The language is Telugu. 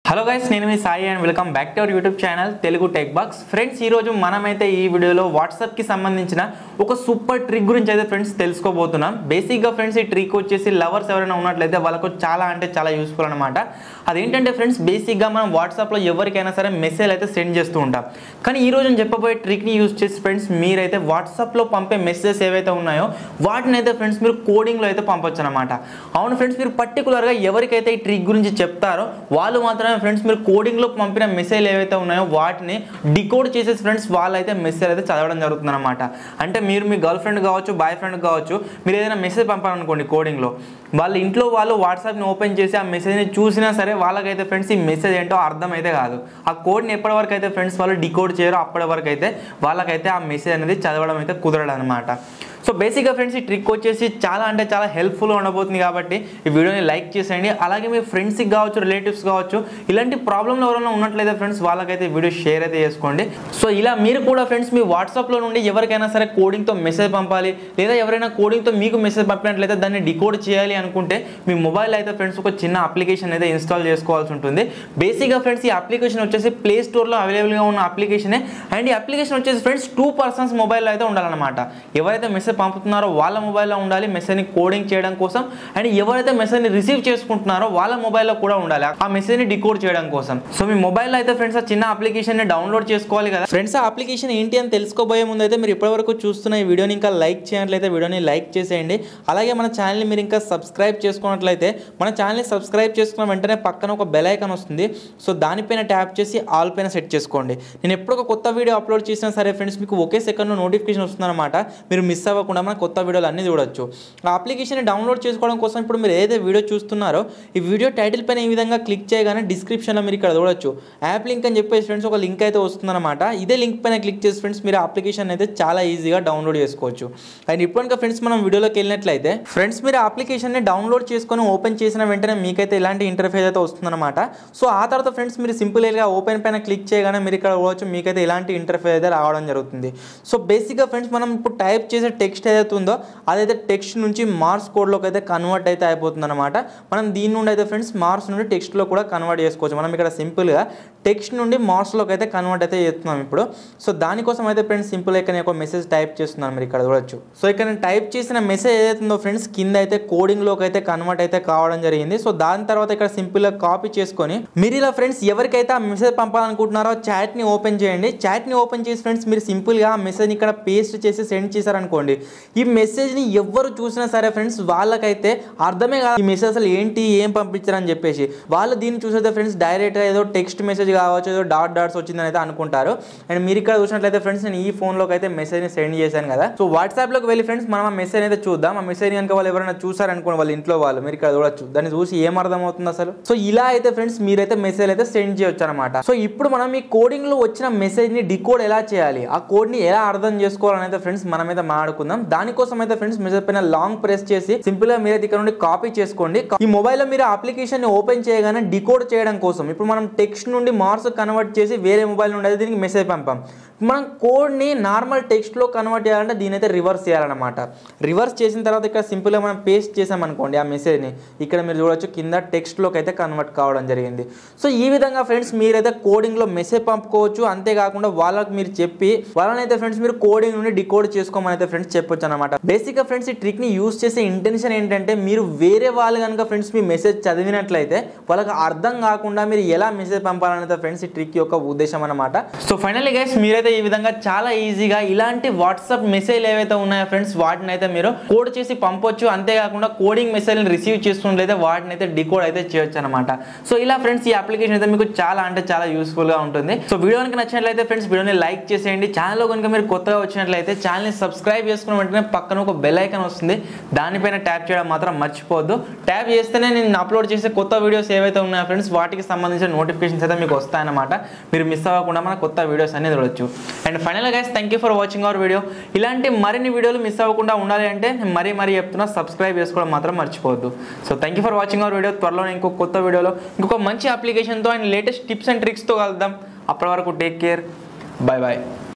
హలో గైస్ నేను మీ Sai and welcome back to our YouTube channel Telugu tech box friends ఈరోజు మనమైతే ఈ వీడియోలో వాట్సాప్కి సంబంధించిన ఒక సూపర్ ట్రిక్ గురించి అయితే ఫ్రెండ్స్ తెలుసుకోబోతున్నాం బేసిక్గా ఫ్రెండ్స్ ఈ ట్రిక్ వచ్చేసి లవర్స్ ఎవరైనా ఉన్నట్లయితే వాళ్ళకు చాలా అంటే చాలా యూస్ఫుల్ అనమాట అదేంటంటే ఫ్రెండ్స్ బేసిక్గా మనం వాట్సాప్లో ఎవరికైనా సరే మెసేజ్ అయితే సెండ్ చేస్తూ ఉంటాం కానీ ఈ రోజు నేను చెప్పబోయే ట్రిక్ని యూస్ చేసి ఫ్రెండ్స్ మీరైతే వాట్సాప్లో పంపే మెసేజెస్ ఏవైతే ఉన్నాయో వాటిని అయితే ఫ్రెండ్స్ మీరు కోడింగ్లో అయితే పంపొచ్చు అనమాట అవును ఫ్రెండ్స్ మీరు పర్టికులర్గా ఎవరికైతే ఈ ట్రిక్ గురించి చెప్తారో వాళ్ళు మాత్రమే ఫ్రెండ్స్ మీరు కోడింగ్లో పంపిన మెసేజ్ ఏవైతే ఉన్నాయో వాటిని డికోడ్ చేసేసి ఫ్రెండ్స్ వాళ్ళైతే మెసేజ్ అయితే చదవడం జరుగుతుంది అనమాట అంటే మీరు మీ గర్ల్ ఫ్రెండ్ కావచ్చు బాయ్ ఫ్రెండ్ కావచ్చు మీరు ఏదైనా మెసేజ్ పంపాలనుకోండి కోడింగ్లో వాళ్ళ ఇంట్లో వాళ్ళు వాట్సాప్ని ఓపెన్ చేసి ఆ మెసేజ్ని చూసినా సరే వాళ్ళకైతే ఫ్రెండ్స్ ఈ మెసేజ్ ఏంటో అర్థం అయితే కాదు ఆ కోడ్ని ఎప్పటి వరకు అయితే ఫ్రెండ్స్ వాళ్ళు డికోడ్ చేయరో అప్పటి వరకు అయితే వాళ్ళకైతే ఆ మెసేజ్ అనేది చదవడం అయితే కుదరదు అనమాట సో బేసిక్గా ఫ్రెండ్స్ ఈ ట్రిక్ వచ్చేసి చాలా అంటే చాలా హెల్ప్ఫుల్గా ఉండబోతుంది కాబట్టి ఈ వీడియోని లైక్ చేసేయండి అలాగే మీ ఫ్రెండ్స్కి కావచ్చు రిలేటివ్స్ కావచ్చు ఇలాంటి ప్రాబ్లంలు ఎవరైనా ఉన్నట్లయితే ఫ్రెండ్స్ వాళ్ళకైతే వీడియో షేర్ అయితే చేసుకోండి సో ఇలా మీరు కూడా ఫ్రెండ్స్ మీ వాట్సాప్లో నుండి ఎవరికైనా సరే కోడింగ్తో మెసేజ్ పంపాలి లేదా ఎవరైనా కోడింగ్తో మీకు మెసేజ్ పంపినట్లయితే దాన్ని డికోడ్ చేయాలి అనుకుంటే మీ మొబైల్ అయితే ఫ్రెండ్స్ ఒక చిన్న అప్లికేషన్ అయితే ఇన్స్టాల్ చేసుకోవాల్సి ఉంటుంది బేసిక్గా ఫ్రెండ్స్ ఈ అప్లికేషన్ వచ్చేసి ప్లే స్టోర్లో అవైలబుల్గా ఉన్న అప్లికేషనే అండ్ ఈ అప్లికేషన్ వచ్చేసి ఫ్రెండ్స్ టూ పర్సన్స్ మొబైల్లో అయితే ఉండాలన్నమాట ఎవరైతే మెసేజ్ పంపుతున్నారో వాళ్ళ మొబైల్లో ఉండాలి మెసేజ్ని కోడింగ్ చేయడం కోసం అండ్ ఎవరైతే మెసేజ్ని రిసీవ్ చేసుకుంటున్నారో వాళ్ళ మొబైల్లో కూడా ఉండాలి ఆ మెసేజ్ని డికోడ్ చేయడం కోసం సో మీ మొబైల్లో అయితే ఫ్రెండ్స్ ఆ చిన్న అప్లికేషన్ని డౌన్లోడ్ చేసుకోవాలి కదా ఫ్రెండ్స్ ఆ అప్లికేషన్ ఏంటి అని తెలుసుకోబోయే ముందు అయితే మీరు ఇప్పటివరకు చూస్తున్న ఈ వీడియోని ఇంకా లైక్ చేయనట్లయితే వీడియోని లైక్ చేసేయండి అలాగే మన ఛానల్ని మీరు ఇంకా సబ్స్క్రైబ్ చేసుకున్నట్లయితే మన ఛానల్ని సబ్స్క్రైబ్ చేసుకున్న వెంటనే పక్కన ఒక బెల్ ఐకాన్ వస్తుంది సో దానిపైన ట్యాప్ చేసి ఆల్ పైన సెట్ చేసుకోండి నేను ఎప్పుడు ఒక కొత్త వీడియో అప్లోడ్ చేసినా సరే ఫ్రెండ్స్ మీకు ఒకే సెకండ్లో నోటిఫికేషన్ వస్తుందన్నమాట మీరు మిస్ అవ్వకుండా మన కొత్త వీడియోలు అన్నీ చూడొచ్చు ఆ అప్లికేషన్ డౌన్లోడ్ చేసుకోవడం కోసం ఇప్పుడు మీరు ఏదైతే వీడియో చూస్తున్నారో ఈ వీడియో టైటిల్ పైన ఈ విధంగా క్లిక్ చేయగానే డిస్క్రిప్షన్లో మీరు ఇక్కడ చూడొచ్చు యాప్ లింక్ అని చెప్పేసి ఫ్రెండ్స్ ఒక లింక్ అయితే వస్తుందన్నమాట ఇదే లింక్ పైన క్లిక్ చేసి ఫ్రెండ్స్ మీరు అప్లికేషన్ అయితే చాలా ఈజీగా డౌన్లోడ్ చేసుకోవచ్చు అండ్ ఇప్పుడు కనుక ఫ్రెండ్స్ మనం వీడియోలోకి వెళ్ళినట్లయితే ఫ్రెండ్స్ మీరు అప్లికేషన్ని డౌన్లోడ్ చేసుకొని ఓపెన్ చేసిన వెంటనే మీకైతే ఇలాంటి ఇంటర్ఫేస్ అయితే వస్తుందన్నమాట సో ఆ తర్వాత ఫ్రెండ్స్ మీరు సింపుల్గా ఓపెన్ పైన క్లిక్ చేయగానే మీరు ఇక్కడ చూడవచ్చు మీకైతే ఇలాంటి ఇంటర్ఫేస్ అయితే రావడం జరుగుతుంది సో బేసిక్గా ఫ్రెండ్స్ మనం ఇప్పుడు టైప్ చేసే టెక్స్ట్ ఏదైతే ఉందో అదైతే టెక్స్ట్ నుంచి మార్క్స్ కోడ్లోకి అయితే కన్వర్ట్ అయితే అయిపోతుంది అనమాట మనం దీని నుండి అయితే ఫ్రెండ్స్ మార్క్స్ నుండి టెక్స్ట్లో కూడా కన్వర్ట్ చేసుకోవచ్చు మనం ఇక్కడ సింపుల్గా టెక్స్ట్ నుండి మార్క్స్లోకి అయితే కన్వర్ట్ అయితే చేస్తున్నాం ఇప్పుడు సో దానికోసం అయితే ఫ్రెండ్స్ సింపుల్ ఇక్కడ నేను ఒక మెసేజ్ టైప్ చేస్తున్నాను మీరు ఇక్కడ చూడొచ్చు సో ఇక్కడ నేను టైప్ చేసిన మెసేజ్ ఏదైతే ఉందో ఫ్రెండ్స్ కింద అయితే కోడింగ్లోకి అయితే కన్వర్ట్ అయితే కావడం జరిగింది సో దాని తర్వాత ఇక్కడ సింపుల్గా కాపీ చేసుకొని మీరు ఇలా ఫ్రెండ్స్ ఎవరికైతే ఆ మెసేజ్ పంపాలనుకుంటున్నారో చాట్ని ఓపెన్ చేయండి చాట్ని ఓపెన్ చేసి ఫ్రెండ్స్ మీరు సింపుల్గా ఆ మెసేజ్ని ఇక్కడ పేస్ట్ చేసి సెండ్ చేశారనుకోండి ఈ మెసేజ్ని ఎవరు చూసినా సరే ఫ్రెండ్స్ వాళ్ళకైతే అర్థమే కాదు ఈ మెసేజ్ అసలు ఏంటి ఏం పంపించారని చెప్పేసి వాళ్ళు దీన్ని చూసేదే ఫ్రెండ్స్ డైరెక్ట్గా ఏదో టెక్స్ట్ మెసేజ్ కావచ్చు ఏదో డాట్ డాట్స్ వచ్చిందని అయితే అనుకుంటారు అండ్ మీరు ఇక్కడ చూసినట్లయితే ఫ్రెండ్స్ నేను ఈ ఫోన్లోకి అయితే మెసేజ్ని సెండ్ చేశాను కదా సో వాట్సాప్లోకి వెళ్ళి ఫ్రెండ్స్ మనం ఆ మెసేజ్ అయితే చూద్దాం ఆ మెసేజ్ కనుక వాళ్ళు ఎవరైనా చూసారనుకోండి వాళ్ళ ఇంట్లో వాళ్ళు మీరు ఇక్కడ చూడొచ్చు దాన్ని చూసి ఏం అర్థం అవుతుంది అసలు సో ఇలా అయితే ఫ్రెండ్స్ మీరైతే మెసేజ్ అయితే సెండ్ చేయొచ్చు అనమాట సో ఇప్పుడు మనం ఈ కోడింగ్ లో వచ్చిన మెసేజ్ ని డికోడ్ ఎలా చేయాలి ఆ కోడ్ ని ఎలా అర్థం చేసుకోవాలని అయితే ఫ్రెండ్స్ మనం అయితే మాట్లాడుకుందాం దానికోసం అయితే ఫ్రెండ్స్ మెసేజ్ పైన లాంగ్ ప్రెస్ చేసి సింపుల్ గా మీరైతే ఇక్కడ నుండి కాపీ చేసుకోండి ఈ మొబైల్ లో మీరు అప్లికేషన్ ని ఓపెన్ చేయగానే డికోడ్ చేయడం కోసం ఇప్పుడు మనం టెక్స్ట్ నుండి మార్క్స్ కన్వర్ట్ చేసి వేరే మొబైల్ నుండి అయితే దీనికి మెసేజ్ పంపాం మనం కోడ్ని నార్మల్ టెక్స్ట్లో కన్వర్ట్ చేయాలంటే దీని అయితే రివర్స్ చేయాలన్నమాట రివర్స్ చేసిన తర్వాత ఇక్కడ సింపుల్గా మనం పేస్ట్ చేసామనుకోండి ఆ మెసేజ్ని ఇక్కడ మీరు చూడొచ్చు కింద టెక్స్ట్లోకి అయితే కన్వర్ట్ కావడం జరిగింది సో ఈ విధంగా ఫ్రెండ్స్ మీరైతే కోడింగ్లో మెసేజ్ పంపుకోవచ్చు అంతేకాకుండా వాళ్ళకి మీరు చెప్పి వాళ్ళని అయితే ఫ్రెండ్స్ మీరు కోడింగ్ నుండి డికోడ్ చేసుకోమని అయితే ఫ్రెండ్స్ చెప్పొచ్చు అనమాట బేసిక్గా ఫ్రెండ్స్ ఈ ట్రిక్ని యూస్ చేసే ఇంటెన్షన్ ఏంటంటే మీరు వేరే వాళ్ళు కనుక ఫ్రెండ్స్ మీ మెసేజ్ చదివినట్లయితే వాళ్ళకి అర్థం కాకుండా మీరు ఎలా మెసేజ్ పంపాలనేది ఫ్రెండ్స్ ఈ ట్రిక్ యొక్క ఉద్దేశం అనమాట సో ఫైనల్లీ గైస్ మీరైతే ఈ విధంగా చాలా ఈజీగా ఇలాంటి వాట్సాప్ మెసేజ్ ఏవైతే ఉన్నాయో ఫ్రెండ్స్ వాటిని అయితే మీరు కోడ్ చేసి పంపొచ్చు అంతేకాకుండా కోడింగ్ మెసేజ్ని రిసీవ్ చేస్తున్నట్లయితే వాటిని అయితే డికోడ్ అయితే చేయొచ్చు అనమాట సో ఇలా ఫ్రెండ్స్ ఈ అప్లికేషన్ అయితే మీకు చాలా అంటే చాలా యూస్ఫుల్ గా ఉంటుంది సో వీడియో కనుక నచ్చినట్లయితే ఫ్రెండ్స్ వీడియోని లైక్ చేసేయండి ఛానల్లో కనుక మీరు కొత్తగా వచ్చినట్లయితే ఛానల్ని సబ్స్క్రైబ్ చేసుకున్న వెంటనే పక్కన ఒక బెల్ ఐకాన్ వస్తుంది దానిపైన ట్యాప్ చేయడం మాత్రం మర్చిపోవద్దు ట్యాప్ చేస్తేనే నేను అప్లోడ్ చేసే కొత్త వీడియోస్ ఏవైతే ఉన్నాయో ఫ్రెండ్స్ వాటికి సంబంధించిన నోటిఫికేషన్స్ అయితే మీకు వస్తాయన్నమాట మీరు మిస్ అవ్వకుండా మన కొత్త వీడియోస్ అనేది చూడొచ్చు and final guys thank you for watching our video ఇలాంటి మరిన్ని వీడియోలు మిస్ అవ్వకుండా ఉండాలి అంటే నేను మరీ మరీ చెప్తున్నా సబ్స్క్రైబ్ చేసుకోవడం మాత్రం మర్చిపోవద్దు so thank you for watching our video త్వరలో ఇంకొక కొత్త వీడియోలో ఇంకొక మంచి అప్లికేషన్తో అండ్ లేటెస్ట్ టిప్స్ అండ్ ట్రిక్స్తో కలుద్దాం అప్పటి వరకు టేక్ కేర్ బాయ్ బాయ్